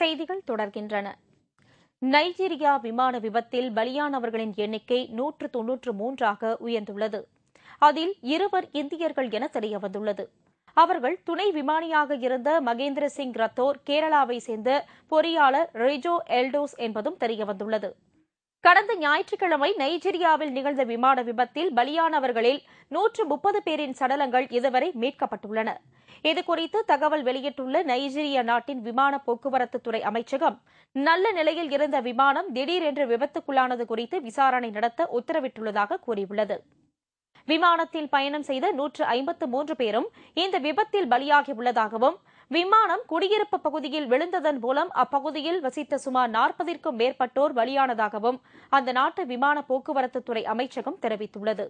செய்திகள் தொடர்கின்றன நைஜீரியா விமான விபத்தில் பலியானவர்களின் எண்ணிக்கை நூற்று தொன்னூற்று மூன்றாக உயர்ந்துள்ளது அதில் இருவர் இந்தியர்கள் என தெரியவந்துள்ளது அவர்கள் துணை விமானியாக இருந்த மகேந்திர சிங் ரத்தோர் கேரளாவை சேர்ந்த பொறியாளர் ரிஜோ எல்டோஸ் என்பதும் தெரியவந்துள்ளது கடந்த ஞாயிற்றுக்கிழமை நைஜீரியாவில் நிகழ்ந்த விமான விபத்தில் பலியானவர்களில் நூற்று முப்பது பேரின் சடலங்கள் இதுவரை மீட்கப்பட்டுள்ளன இதுகுறித்து தகவல் வெளியிட்டுள்ள நைஜீரிய நாட்டின் விமான போக்குவரத்து துறை அமைச்சகம் நல்ல நிலையில் இருந்த விமானம் திடீரென்று விபத்துக்குள்ளானது குறித்து விசாரணை நடத்த உத்தரவிட்டுள்ளதாக கூறியுள்ளது விமானத்தில் பயணம் செய்த நூற்று ஐம்பத்து மூன்று பேரும் இந்த விபத்தில் பலியாகியுள்ளதாகவும் விமானம் குடியிருப்பு பகுதியில் விழுந்ததன் மூலம் அப்பகுதியில் வசித்த சுமார் நாற்பதிற்கும் மேற்பட்டோர் பலியானதாகவும் அந்த நாட்டு விமான போக்குவரத்து துறை அமைச்சகம் தெரிவித்துள்ளது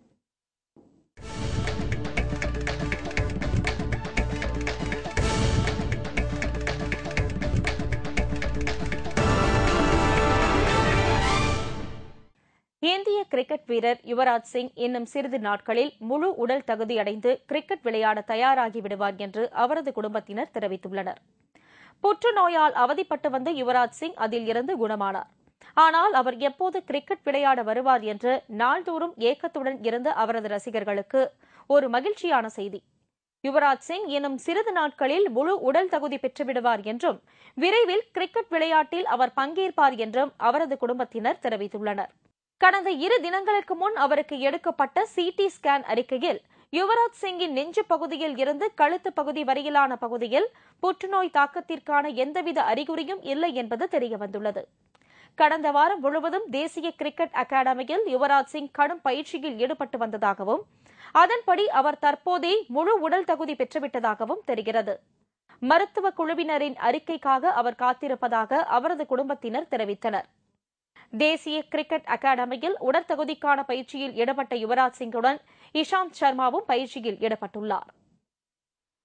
இந்திய கிரிக்கெட் வீரர் யுவராஜ் சிங் இன்னும் சிறிது நாட்களில் முழு உடல் தகுதியடைந்து கிரிக்கெட் விளையாட தயாராகி விடுவார் என்று அவரது குடும்பத்தினர் தெரிவித்துள்ளனர் புற்றுநோயால் அவதிப்பட்டு வந்த யுவராஜ் சிங் அதில் இருந்து குணமானார் ஆனால் அவர் எப்போது கிரிக்கெட் விளையாட வருவார் என்று நாள்தோறும் ஏக்கத்துடன் இருந்த அவரது ரசிகர்களுக்கு ஒரு மகிழ்ச்சியான செய்தி யுவராஜ் சிங் இன்னும் சிறிது நாட்களில் முழு உடல் தகுதி பெற்றுவிடுவார் என்றும் விரைவில் கிரிக்கெட் விளையாட்டில் அவர் பங்கேற்பார் என்றும் அவரது குடும்பத்தினர் தெரிவித்துள்ளனர் கடந்த இரு தினங்களுக்கு முன் அவருக்கு எடுக்கப்பட்ட சிடி ஸ்கேன் அறிக்கையில் யுவராஜ் சிங்கின் நெஞ்சு பகுதியில் இருந்து கழுத்து பகுதி வரையிலான பகுதியில் புற்றுநோய் தாக்கத்திற்கான எந்தவித அறிகுறியும் இல்லை என்பது தெரியவந்துள்ளது கடந்த வாரம் முழுவதும் தேசிய கிரிக்கெட் அகாடமியில் யுவராஜ் சிங் கடும் பயிற்சியில் ஈடுபட்டு வந்ததாகவும் அதன்படி அவர் தற்போதே முழு உடல் தகுதி பெற்றுவிட்டதாகவும் தெரிகிறது மருத்துவ குழுவினரின் அறிக்கைக்காக அவர் காத்திருப்பதாக அவரது குடும்பத்தினர் தெரிவித்தனர் தேசிய கிரிக்கெட் அகாடமியில் உடற்தகுதிக்கான பயிற்சியில் ஈடுபட்ட யுவராஜ் சிங்குடன் இஷாந்த் சர்மாவும் பயிற்சியில் ஈடுபட்டுள்ளார்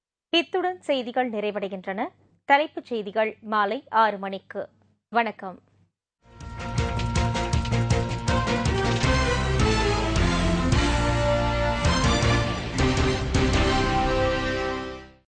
இத்துடன் செய்திகள் நிறைவடைகின்றன தலைப்புச் செய்திகள் மாலை ஆறு மணிக்கு வணக்கம்